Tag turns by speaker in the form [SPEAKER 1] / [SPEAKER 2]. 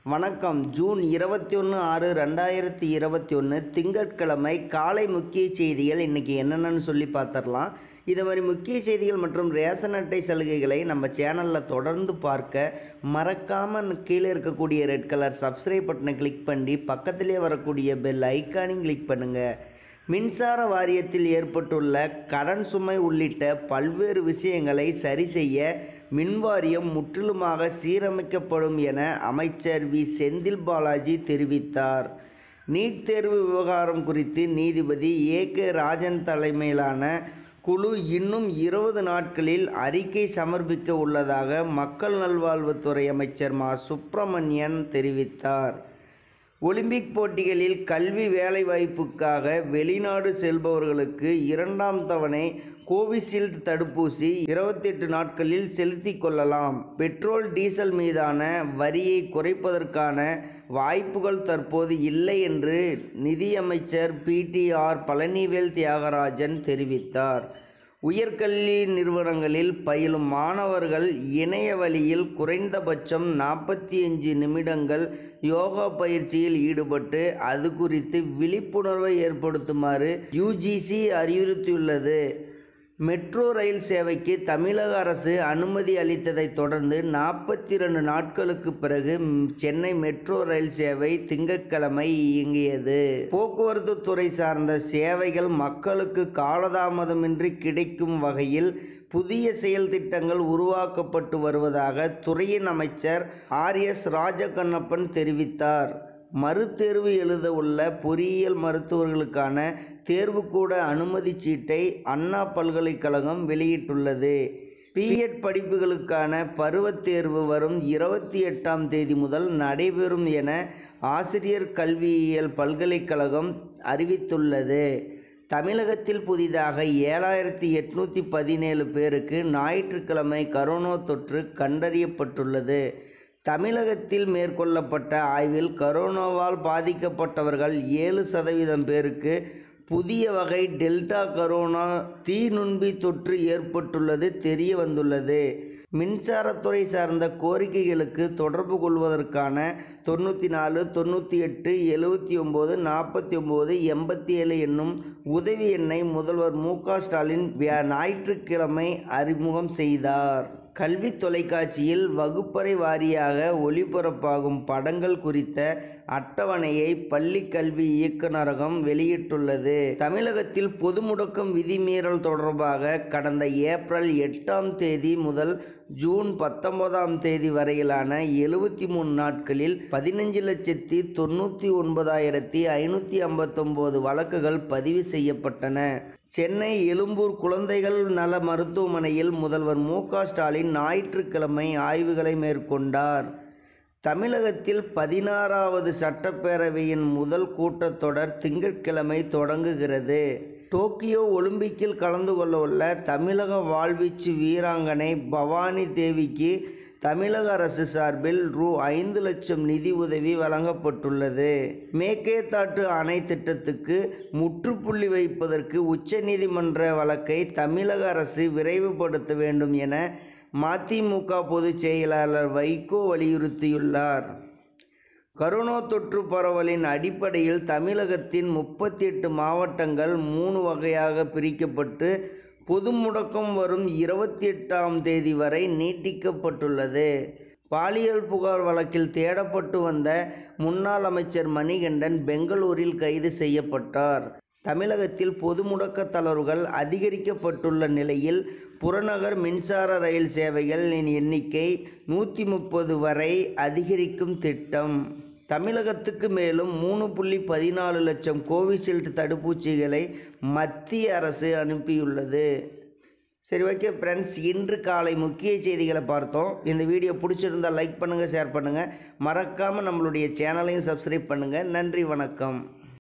[SPEAKER 1] வணக்கம் ஜூன் இருபத்தி ஒன்று ஆறு ரெண்டாயிரத்தி இருபத்தி ஒன்று திங்கட்கிழமை காலை முக்கிய செய்திகள் இன்றைக்கி என்னென்னு சொல்லி பார்த்துடலாம் இது மாதிரி முக்கிய செய்திகள் மற்றும் ரேஷன் அட்டை சலுகைகளை நம்ம சேனலில் தொடர்ந்து பார்க்க மறக்காமல் கீழே இருக்கக்கூடிய ரெட் கலர் சப்ஸ்கிரைப் பட்டனை கிளிக் பண்ணி பக்கத்திலே வரக்கூடிய பெல் ஐக்கானையும் கிளிக் பண்ணுங்கள் மின்சார வாரியத்தில் ஏற்பட்டுள்ள கடன் சுமை உள்ளிட்ட பல்வேறு விஷயங்களை சரி செய்ய மின்வாரியம் முற்றிலுமாக சீரமைக்கப்படும் என அமைச்சர் வி செந்தில் பாலாஜி தெரிவித்தார் நீட் தேர்வு விவகாரம் குறித்து நீதிபதி ஏ கே ராஜன் தலைமையிலான குழு இன்னும் இருபது நாட்களில் அறிக்கை சமர்ப்பிக்க உள்ளதாக மக்கள் நல்வாழ்வுத்துறை அமைச்சர் மா சுப்பிரமணியன் தெரிவித்தார் ஒலிம்பிக் போட்டிகளில் கல்வி வேலைவாய்ப்புக்காக வெளிநாடு செல்பவர்களுக்கு இரண்டாம் தவணை கோவிஷீல்டு தடுப்பூசி இருபத்தெட்டு நாட்களில் செலுத்திக் கொள்ளலாம் பெட்ரோல் டீசல் மீதான வரியை குறைப்பதற்கான வாய்ப்புகள் தற்போது இல்லை என்று நிதியமைச்சர் பிடிஆர் பழனிவேல் தியாகராஜன் தெரிவித்தார் உயர்கல்வி நிறுவனங்களில் பயிலும் மாணவர்கள் இணைய வழியில் குறைந்தபட்சம் நாற்பத்தி அஞ்சு நிமிடங்கள் யோகா பயிற்சியில் ஈடுபட்டு அது குறித்து விழிப்புணர்வை ஏற்படுத்துமாறு யுஜிசி அறிவுறுத்தியுள்ளது மெட்ரோ ரயில் சேவைக்கு தமிழக அரசு அனுமதி அளித்ததைத் தொடர்ந்து நாற்பத்தி ரெண்டு நாட்களுக்கு பிறகு ம், சென்னை மெட்ரோ ரயில் சேவை திங்கட்கிழமை இயங்கியது போக்குவரத்து துறை சார்ந்த சேவைகள் மக்களுக்கு காலதாமதமின்றி கிடைக்கும் வகையில் புதிய செயல் திட்டங்கள் உருவாக்கப்பட்டு வருவதாக துறையின் அமைச்சர் ஆர் எஸ் ராஜகண்ணப்பன் தெரிவித்தார் மறுதேர்வு எழுத உள்ள பொறியியல் மருத்துவர்களுக்கான தேர்வுக்கூட அனுமதிச் சீட்டை அண்ணா பல்கலைக்கழகம் வெளியிட்டுள்ளது பிஎட் படிப்புகளுக்கான பருவத் தேர்வு வரும் இருபத்தி எட்டாம் தேதி முதல் நடைபெறும் என ஆசிரியர் கல்வியியல் பல்கலைக்கழகம் அறிவித்துள்ளது தமிழகத்தில் புதிதாக ஏழாயிரத்தி எட்நூற்றி பதினேழு பேருக்கு ஞாயிற்றுக்கிழமை கரோனா தொற்று கண்டறியப்பட்டுள்ளது தமிழகத்தில் மேற்கொள்ளப்பட்ட ஆய்வில் கரோனாவால் பாதிக்கப்பட்டவர்கள் ஏழு சதவீதம் பேருக்கு புதிய வகை டெல்டா கரோனா தீநுண்பி தொற்று ஏற்பட்டுள்ளது தெரிய வந்துள்ளது மின்சாரத்துறை சார்ந்த கோரிக்கைகளுக்கு தொடர்பு கொள்வதற்கான தொண்ணூற்றி நாலு தொண்ணூற்றி எட்டு எழுபத்தி ஒம்பது நாற்பத்தி ஒம்பது எண்பத்தி ஏழு என்னும் உதவி எண்ணை முதல்வர் மு க ஸ்டாலின் வியா ஞாயிற்றுக்கிழமை அறிமுகம் செய்தார் கல்வி தொலைக்காட்சியில் வகுப்பறை வாரியாக ஒளிபரப்பாகும் படங்கள் குறித்த அட்டவணையை பள்ளி கல்வி இயக்குநரகம் வெளியிட்டுள்ளது தமிழகத்தில் பொது முடக்கம் விதிமீறல் தொடர்பாக கடந்த ஏப்ரல் எட்டாம் தேதி முதல் ஜூன் பத்தொன்பதாம் தேதி வரையிலான எழுபத்தி மூணு நாட்களில் பதினஞ்சு லட்சத்தி தொண்ணூற்றி ஒன்பதாயிரத்தி ஐநூற்றி ஐம்பத்தொம்போது வழக்குகள் பதிவு செய்யப்பட்டன சென்னை எழும்பூர் குழந்தைகள் நல மருத்துவமனையில் முதல்வர் மு க ஸ்டாலின் ஞாயிற்றுக்கிழமை ஆய்வுகளை மேற்கொண்டார் தமிழகத்தில் பதினாறாவது சட்டப்பேரவையின் முதல் கூட்டத்தொடர் திங்கட்கிழமை தொடங்குகிறது டோக்கியோ ஒலிம்பிக்கில் கலந்து கொள்ள உள்ள தமிழக வாழ்வீச்சு வீராங்கனை பவானி தேவிக்கு தமிழக அரசு சார்பில் ரூ ஐந்து லட்சம் நிதி உதவி வழங்கப்பட்டுள்ளது மேக்கேதாட்டு அணை திட்டத்துக்கு முற்றுப்புள்ளி வைப்பதற்கு உச்சநீதிமன்ற வழக்கை தமிழக அரசு விரைவுபடுத்த வேண்டும் என மதிமுக பொதுச் செயலாளர் வைகோ வலியுறுத்தியுள்ளார் கரோனா தொற்று பரவலின் அடிப்படையில் தமிழகத்தின் முப்பத்தி எட்டு மாவட்டங்கள் மூணு வகையாக பிரிக்கப்பட்டு பொது முடக்கம் வரும் இருபத்தி எட்டாம் தேதி வரை நீட்டிக்கப்பட்டுள்ளது பாலியல் புகார் வழக்கில் தேடப்பட்டு வந்த முன்னாள் அமைச்சர் மணிகண்டன் பெங்களூரில் கைது செய்யப்பட்டார் தமிழகத்தில் பொது முடக்க தளர்வுகள் அதிகரிக்கப்பட்டுள்ள நிலையில் புறநகர் மின்சார ரயில் சேவைகளின் எண்ணிக்கை நூற்றி முப்பது வரை அதிகரிக்கும் திட்டம் தமிழகத்துக்கு மேலும் மூணு புள்ளி பதினாலு லட்சம் கோவிஷீல்டு தடுப்பூசிகளை மத்திய அரசு அனுப்பியுள்ளது சரி ஓகே ஃப்ரெண்ட்ஸ் இன்று காலை முக்கிய செய்திகளை பார்த்தோம் இந்த வீடியோ பிடிச்சிருந்தால் லைக் பண்ணுங்கள் ஷேர் பண்ணுங்கள் மறக்காமல் நம்மளுடைய சேனலையும் சப்ஸ்கிரைப் பண்ணுங்கள் நன்றி வணக்கம்